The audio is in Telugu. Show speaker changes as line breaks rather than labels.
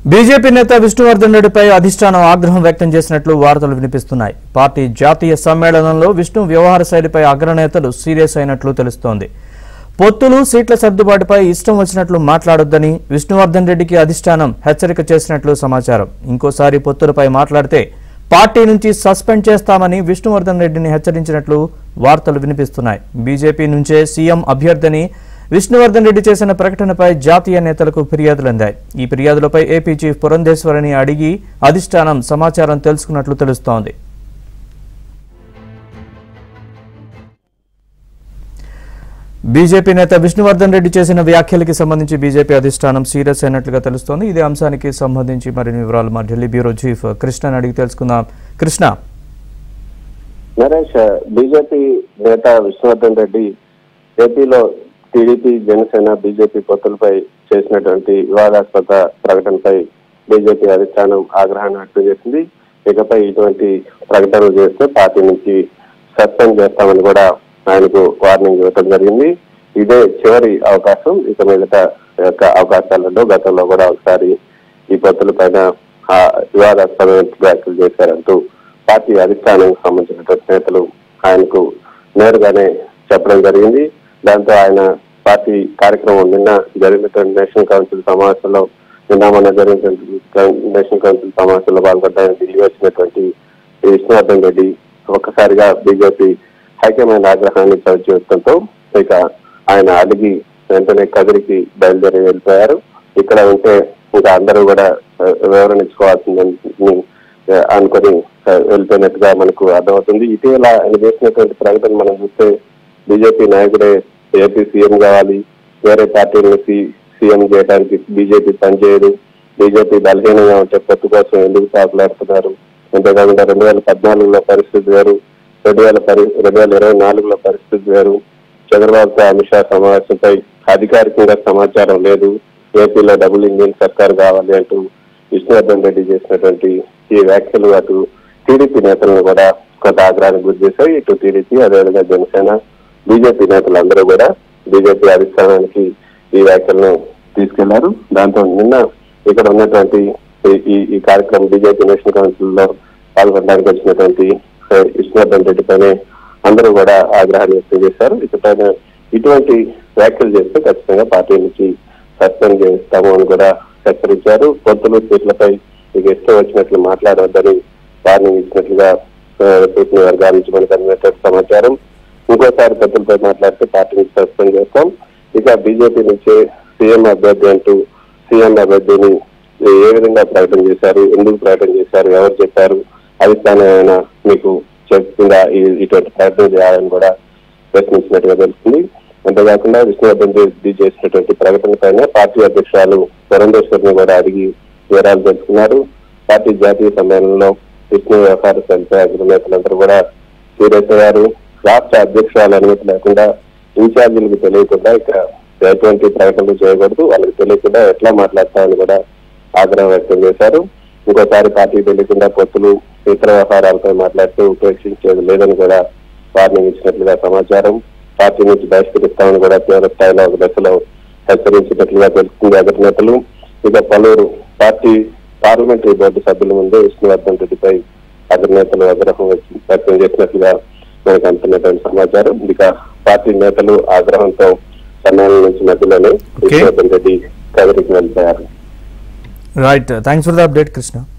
బీజేపీ నేత విష్ణువర్ధన్ రెడ్డిపై అధిష్టానం ఆగ్రహం వ్యక్తం చేసినట్లు వార్తలు వినిపిస్తున్నాయి పార్టీ జాతీయ సమ్మేళనంలో విష్ణు వ్యవహార శైలిపై అగ్రనేతలు సీరియస్ అయినట్లు తెలుస్తోంది పొత్తులు సీట్ల సర్దుబాటుపై ఇష్టం వచ్చినట్లు మాట్లాడొద్దని విష్ణువర్ధన్ రెడ్డికి అధిష్టానం హెచ్చరిక చేసినట్లు సమాచారం ఇంకోసారి పొత్తులపై మాట్లాడితే పార్టీ నుంచి సస్పెండ్ చేస్తామని విష్ణువర్ధన్ రెడ్డిని హెచ్చరించినట్లు వార్తలు వినిపిస్తున్నాయి బీజేపీ నుంచే సీఎం అభ్యర్థిని విష్ణువర్ధన్ రెడ్డి చేసిన ప్రకటనపై జాతీయ నేతలకు ఫిర్యాదులు అందాయి ఈ ఫిర్యాదులపై ఏపీ చీఫ్ పురంధేశ్వరిని అడిగి అధిష్టానం సమాచారం తెలుసుకున్నట్లు తెలుస్తోంది బీజేపీ నేత విష్ణువర్ధన్ రెడ్డి చేసిన వ్యాఖ్యలకి సంబంధించి బీజేపీ అధిష్టానం సీరియస్ అయినట్లుగా తెలుస్తోంది ఇదే అంశానికి సంబంధించి మరిన్ని వివరాలు మా ఢిల్లీ బ్యూరో చీఫ్ కృష్ణని అడిగి తెలుసుకుందాం కృష్ణ
నరేష్ బీజేపీ నేత విష్ణువర్ధన్ రెడ్డి ఏపీలో టీడీపీ జనసేన బీజేపీ పొత్తులపై చేసినటువంటి వివాదాస్పద ప్రకటనపై బీజేపీ అధిష్టానం ఆగ్రహాన్ని వ్యక్తం చేసింది ఇకపై ఇటువంటి ప్రకటనలు చేస్తే పార్టీ నుంచి సస్పెండ్ చేస్తామని కూడా ఆయనకు వార్నింగ్ ఇవ్వడం జరిగింది ఇదే చివరి అవకాశం ఇక మిగతా యొక్క అవకాశాలలో గతంలో కూడా ఒకసారి ఈ పొత్తుల పైన ఆ వివాదాస్పదమైన వ్యాఖ్యలు చేశారంటూ పార్టీ అధిష్టానానికి సంబంధించినటువంటి నేతలు ఆయనకు నేరుగానే చెప్పడం జరిగింది దాంతో ఆయన పార్టీ కార్యక్రమం నిన్న జరిగినటువంటి నేషనల్ కౌన్సిల్ సమావేశంలో నిన్న మొన్న జరిగినటువంటి నేషనల్ కౌన్సిల్ సమావేశంలో పాల్గొనడానికి ఢిల్లీ వచ్చినటువంటి ఈ విష్ణువర్ధన్ రెడ్డి ఒక్కసారిగా బీజేపీ హైకమాండ్ ఆగ్రహాన్ని చవిచూడటంతో ఇక ఆయన అడిగి వెంటనే కదిరికి బయలుదేరి వెళ్ళిపోయారు ఇక్కడ ఉంటే ఇంకా అందరూ కూడా ఆ, వివరణ ఇచ్చుకోవాల్సిందని ఆ, అనుకొని ఆ, వెళ్ళిపోయినట్టుగా మనకు అర్థమవుతుంది ఇటీవల ఆయన చేసినటువంటి ప్రకటన మనం చూస్తే బీజేపీ నాయకుడే ఏపీ సీఎం కావాలి వేరే పార్టీలను సీఎం చేయడానికి బీజేపీ పనిచేయదు బీజేపీ బలహీనంగా ఉంటే పొత్తు కోసం ఎందుకు పాకులాడుతున్నారు అంతేకాకుండా రెండు వేల పద్నాలుగులో పరిస్థితి వేరు రెండు వేల పరి రెండు వేల ఇరవై నాలుగులో పరిస్థితి వేరు చంద్రబాబుతో అమిత్ షా సమావేశంపై అధికారికంగా సమాచారం లేదు ఏపీలో డబుల్ ఇంజిన్ సర్కార్ కావాలి అంటూ విష్ణువర్ధన్ రెడ్డి చేసినటువంటి ఈ వ్యాఖ్యలు అటు టీడీపీ నేతలను కూడా కొంత ఆగ్రహానికి గురి చేశాయి ఇటు టీడీపీ అదేవిధంగా జనసేన బీజేపీ నేతలందరూ కూడా బీజేపీ అధిష్టానానికి ఈ వ్యాఖ్యలను తీసుకెళ్లారు దాంతో నిన్న ఇక్కడ ఉన్నటువంటి ఈ- ఈ ఈ కార్యక్రమం బీజేపీ నేషనల్ కౌన్సిల్ లో పాల్గొనడానికి వచ్చినటువంటి ఆ, విష్ణువర్ధన్ రెడ్డి పైన అందరూ కూడా ఆగ్రహాన్ని వ్యక్తం చేశారు ఇకపైన ఇటువంటి వ్యాఖ్యలు చేస్తే ఖచ్చితంగా పార్టీ నుంచి సస్పెండ్ చేస్తాము అని కూడా హెచ్చరించారు పొత్తులు సీట్లపై మీకు ఇష్టం వచ్చినట్లు మాట్లాడవద్దని వార్నింగ్ ఇచ్చినట్లుగా ఆ, సూచన వర్గాల నుంచి మనకు అందినటువంటి సమాచారం ఇంకోసారి పొత్తులపై మాట్లాడితే పార్టీ నుంచి సస్పెండ్ చేస్తాం ఇక బీజేపీ నుంచి సీఎం అభ్యర్థి అంటూ సీఎం అభ్యర్థిని ఏ విధంగా ప్రకటన చేశారు ఎందుకు ప్రకటన చేశారు ఎవరు చెప్పారు అధిష్టానమైన మీకు చెప్తుందా ఈ- ఇటువంటి ప్రకటన చేయాలని కూడా ప్రశ్నించినట్టుగా తెలుస్తుంది అంతేకాకుండా విష్ణువర్ధన్ రెడ్డి చేసినటువంటి ప్రకటన పైన పార్టీ అధ్యక్షురాలు పురంధేశ్వరిని కూడా అడిగి వివరాలు తెలుసుకున్నారు పార్టీ జాతీయ సమ్మేళనంలో విష్ణు వ్యవహార సంస్థ అగ్రనేతలందరూ కూడా సీరియస్ అయ్యారు రాష్ట్ర అధ్యక్షురాలు అనుమతి లేకుండా ఇన్ఛార్జీలకు తెలియకుండా ఇక్కడ ఎటువంటి ప్రకటనలు చేయకూడదు వాళ్ళకి తెలియకుండా ఎట్లా మాట్లాడతామని కూడా ఆగ్రహం వ్యక్తం చేశారు ఇంకోసారి పార్టీ తెలియకుండా పొత్తులు ఇతర వ్యవహారాలపై మాట్లాడుతూ ఉపేక్షించేది లేదని కూడా వార్నింగ్ ఇచ్చినట్లుగా సమాచారం పార్టీ నుంచి బహిష్కరిస్తామని కూడా తీవ్ర స్థాయిలో ఒక దశలో హెచ్చరించినట్లుగా తెలుస్తుంది అగ్రనేతలు ఇక పలువురు పార్టీ పార్లమెంటరీ బోర్డు సభ్యుల ముందే విష్ణువర్ధన్ రెడ్డిపై అగ్రనేతలు ఆగ్రహం వ్యక్తం- వ్యక్తం చేసినట్లుగా మనకు అందుతున్నటువంటి సమాచారం ఇక పార్టీ నేతలు ఆగ్రహంతో సమ్మేళనం నుంచి మధ్యలోనే విష్ణువర్ధన్ రెడ్డి కదిరికి వెళ్ళిపోయారు
right thanks for the update Krishna